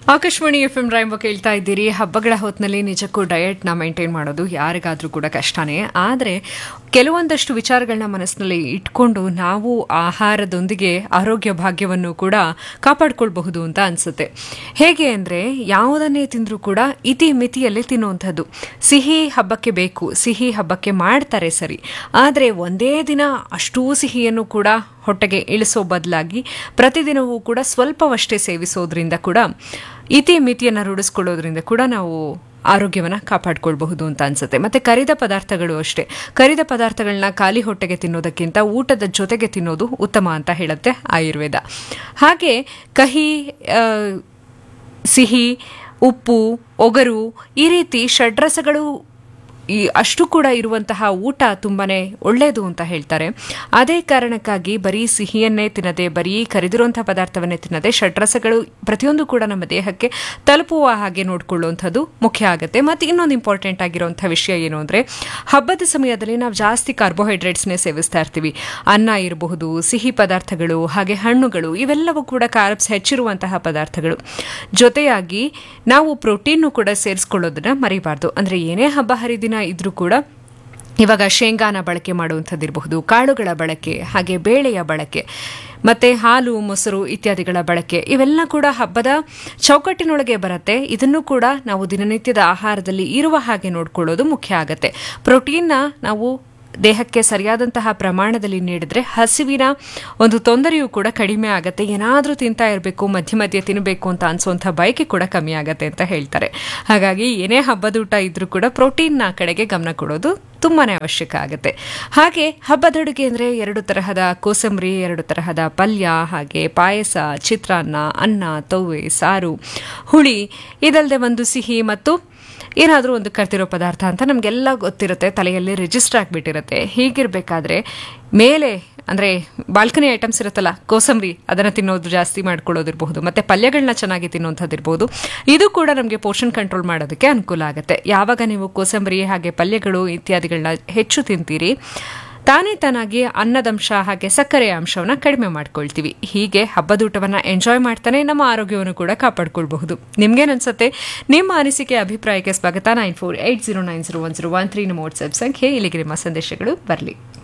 Akashvani F M ರೈಂಬ ಕೇಳ್ತಾ ಇದ್ದೀರಿ ಹಬ್ಬಗಳ ಹೊತ್ತಿನಲ್ಲಿ ನಿಜಕ್ಕೂ ಡಯಟ್ನ ಮೇಂಟೈನ್ ಮಾಡೋದು ಯಾರಿಗಾದ್ರೂ ಕೂಡ ಕಷ್ಟನೇ ಆದರೆ ಕೆಲವೊಂದಷ್ಟು ವಿಚಾರಗಳನ್ನ ಮನಸ್ಸಿನಲ್ಲಿ ಇಟ್ಕೊಂಡು ನಾವು ಆಹಾರದೊಂದಿಗೆ ಆರೋಗ್ಯ ಭಾಗ್ಯವನ್ನು ಕೂಡ ಕಾಪಾಡ್ಕೊಳ್ಬಹುದು ಅಂತ ಅನ್ಸುತ್ತೆ ಹೇಗೆ ಅಂದರೆ ಯಾವುದನ್ನೇ ತಿಂದರೂ ಕೂಡ ಇತಿ ಮಿತಿಯಲ್ಲಿ ತಿನ್ನುವಂಥದ್ದು ಸಿಹಿ ಹಬ್ಬಕ್ಕೆ ಬೇಕು ಸಿಹಿ ಹಬ್ಬಕ್ಕೆ ಮಾಡ್ತಾರೆ ಸರಿ ಆದರೆ ಒಂದೇ ದಿನ ಅಷ್ಟೂ ಸಿಹಿಯನ್ನು ಕೂಡ ಹೊಟ್ಟೆಗೆ ಇಳಿಸೋ ಬದಲಾಗಿ ಪ್ರತಿದಿನವೂ ಕೂಡ ಸ್ವಲ್ಪವಷ್ಟೇ ಸೇವಿಸೋದ್ರಿಂದ ಕೂಡ ಇತಿ ಮಿತಿಯನ್ನು ರೂಢಿಸ್ಕೊಳ್ಳೋದ್ರಿಂದ ಕೂಡ ನಾವು ಆರೋಗ್ಯವನ್ನು ಕಾಪಾಡ್ಕೊಳ್ಬಹುದು ಅಂತ ಅನ್ಸುತ್ತೆ ಮತ್ತೆ ಕರಿದ ಪದಾರ್ಥಗಳು ಅಷ್ಟೇ ಕರಿದ ಪದಾರ್ಥಗಳನ್ನ ಖಾಲಿ ಹೊಟ್ಟೆಗೆ ತಿನ್ನೋದಕ್ಕಿಂತ ಊಟದ ಜೊತೆಗೆ ತಿನ್ನೋದು ಉತ್ತಮ ಅಂತ ಹೇಳುತ್ತೆ ಆಯುರ್ವೇದ ಹಾಗೆ ಕಹಿ ಆ, ಸಿಹಿ ಉಪ್ಪು ಒಗರು ಈ ರೀತಿ ಷಡ್ರಸಗಳು ಈ ಅಷ್ಟು ಕೂಡ ಇರುವಂತಹ ಊಟ ತುಂಬಾನೇ ಒಳ್ಳೆಯದು ಅಂತ ಹೇಳ್ತಾರೆ ಅದೇ ಕಾರಣಕ್ಕಾಗಿ ಬರೀ ಸಿಹಿಯನ್ನೇ ತಿನ್ನದೆ ಬರೀ ಕರಿದಿರುವಂತಹ ಪದಾರ್ಥವನ್ನೇ ತಿನ್ನದೆ ಷಡ್ರಸಗಳು ಪ್ರತಿಯೊಂದು ಕೂಡ ನಮ್ಮ ದೇಹಕ್ಕೆ ತಲುಪುವ ಹಾಗೆ ನೋಡ್ಕೊಳ್ಳುವಂಥದ್ದು ಮುಖ್ಯ ಆಗುತ್ತೆ ಮತ್ತು ಇನ್ನೊಂದು ಇಂಪಾರ್ಟೆಂಟ್ ಆಗಿರುವಂಥ ವಿಷಯ ಏನು ಅಂದರೆ ಹಬ್ಬದ ಸಮಯದಲ್ಲಿ ನಾವು ಜಾಸ್ತಿ ಕಾರ್ಬೋಹೈಡ್ರೇಟ್ಸ್ನೇ ಸೇವಿಸ್ತಾ ಇರ್ತೀವಿ ಅನ್ನ ಇರಬಹುದು ಸಿಹಿ ಪದಾರ್ಥಗಳು ಹಾಗೆ ಹಣ್ಣುಗಳು ಇವೆಲ್ಲವೂ ಕೂಡ ಕಾರ್ಬ್ಸ್ ಹೆಚ್ಚಿರುವಂತಹ ಪದಾರ್ಥಗಳು ಜೊತೆಯಾಗಿ ನಾವು ಪ್ರೋಟೀನ್ನು ಕೂಡ ಸೇರಿಸ್ಕೊಳ್ಳೋದನ್ನ ಮರಿಬಾರ್ದು ಅಂದರೆ ಏನೇ ಹಬ್ಬ ಹರಿದಿನ ಇದ್ರೂ ಕೂಡ ಇವಾಗ ಶೇಂಗಾನ ಬಳಕೆ ಮಾಡುವಂಥದ್ದಿರಬಹುದು ಕಾಳುಗಳ ಬಳಕೆ ಹಾಗೆ ಬೇಳೆಯ ಬಳಕೆ ಮತ್ತೆ ಹಾಲು ಮೊಸರು ಇತ್ಯಾದಿಗಳ ಬಳಕೆ ಇವೆಲ್ಲ ಕೂಡ ಹಬ್ಬದ ಚೌಕಟ್ಟಿನೊಳಗೆ ಬರುತ್ತೆ ಇದನ್ನು ಕೂಡ ನಾವು ದಿನನಿತ್ಯದ ಆಹಾರದಲ್ಲಿ ಇರುವ ಹಾಗೆ ನೋಡ್ಕೊಳ್ಳೋದು ಮುಖ್ಯ ಆಗತ್ತೆ ಪ್ರೋಟೀನ್ನ ನಾವು ದೇಹಕ್ಕೆ ಸರಿಯಾದಂತಹ ಪ್ರಮಾಣದಲ್ಲಿ ನೀಡಿದ್ರೆ ಹಸಿವಿನ ಒಂದು ತೊಂದರೆಯೂ ಕೂಡ ಕಡಿಮೆ ಆಗುತ್ತೆ ಏನಾದರೂ ತಿಂತಾ ಇರಬೇಕು ಮಧ್ಯೆ ಮಧ್ಯೆ ತಿನ್ನಬೇಕು ಅಂತ ಅನ್ಸುವಂಥ ಬಯಕೆ ಕೂಡ ಕಮ್ಮಿ ಆಗುತ್ತೆ ಅಂತ ಹೇಳ್ತಾರೆ ಹಾಗಾಗಿ ಏನೇ ಹಬ್ಬದ ಊಟ ಇದ್ರೂ ಕೂಡ ಪ್ರೋಟೀನ್ನ ಕಡೆಗೆ ಗಮನ ಕೊಡೋದು ತುಂಬಾನೇ ಅವಶ್ಯಕ ಆಗುತ್ತೆ ಹಾಗೆ ಹಬ್ಬದಡುಗೆ ಅಂದರೆ ಎರಡು ತರಹದ ಕೋಸಂಬರಿ ಎರಡು ತರಹದ ಪಲ್ಯ ಹಾಗೆ ಪಾಯಸ ಚಿತ್ರಾನ್ನ ಅನ್ನ ತವ್ವೆ ಸಾರು ಹುಳಿ ಇದಲ್ಲದೆ ಒಂದು ಸಿಹಿ ಮತ್ತು ಏನಾದರೂ ಒಂದು ಕರ್ತಿರೋ ಪದಾರ್ಥ ಅಂತ ನಮಗೆಲ್ಲ ಗೊತ್ತಿರುತ್ತೆ ತಲೆಯಲ್ಲಿ ರಿಜಿಸ್ಟರ್ ಆಗಿಬಿಟ್ಟಿರುತ್ತೆ ಹೀಗಿರಬೇಕಾದ್ರೆ ಮೇಲೆ ಅಂದರೆ ಬಾಲ್ಕನಿ ಐಟಮ್ಸ್ ಇರುತ್ತಲ್ಲ ಕೋಸಂಬರಿ ಅದನ್ನು ತಿನ್ನೋದು ಜಾಸ್ತಿ ಮಾಡ್ಕೊಳ್ಳೋದಿರಬಹುದು ಮತ್ತು ಪಲ್ಯಗಳನ್ನ ಚೆನ್ನಾಗಿ ತಿನ್ನುವಂಥದ್ದಿರ್ಬೋದು ಇದು ಕೂಡ ನಮಗೆ ಪೋಷನ್ ಕಂಟ್ರೋಲ್ ಮಾಡೋದಕ್ಕೆ ಅನುಕೂಲ ಆಗುತ್ತೆ ಯಾವಾಗ ನೀವು ಕೋಸಂಬರಿ ಹಾಗೆ ಪಲ್ಯಗಳು ಇತ್ಯಾದಿಗಳನ್ನ ಹೆಚ್ಚು ತಿಂತೀರಿ ತಾನೇ ತಾನಾಗಿ ಅನ್ನದಂಶ ಹಾಗೆ ಸಕ್ಕರೆಯ ಅಂಶವನ್ನು ಕಡಿಮೆ ಮಾಡ್ಕೊಳ್ತೀವಿ ಹೀಗೆ ಹಬ್ಬದೂಟವನ್ನು ಎಂಜಾಯ್ ಮಾಡ್ತಾನೆ ನಮ್ಮ ಆರೋಗ್ಯವನ್ನು ಕೂಡ ಕಾಪಾಡ್ಕೊಳ್ಬಹುದು ನಿಮ್ಗೇನನ್ಸುತ್ತೆ ನಿಮ್ಮ ಅನಿಸಿಕೆ ಅಭಿಪ್ರಾಯಕ್ಕೆ ಸ್ವಾಗತ nine four eight zero nine zero one zero one three ನಮ್ಮ ವಾಟ್ಸ್ಆಪ್ ಸಂಖ್ಯೆ ಇಲ್ಲಿಗೆ ನಿಮ್ಮ ಸಂದೇಶಗಳು ಬರಲಿ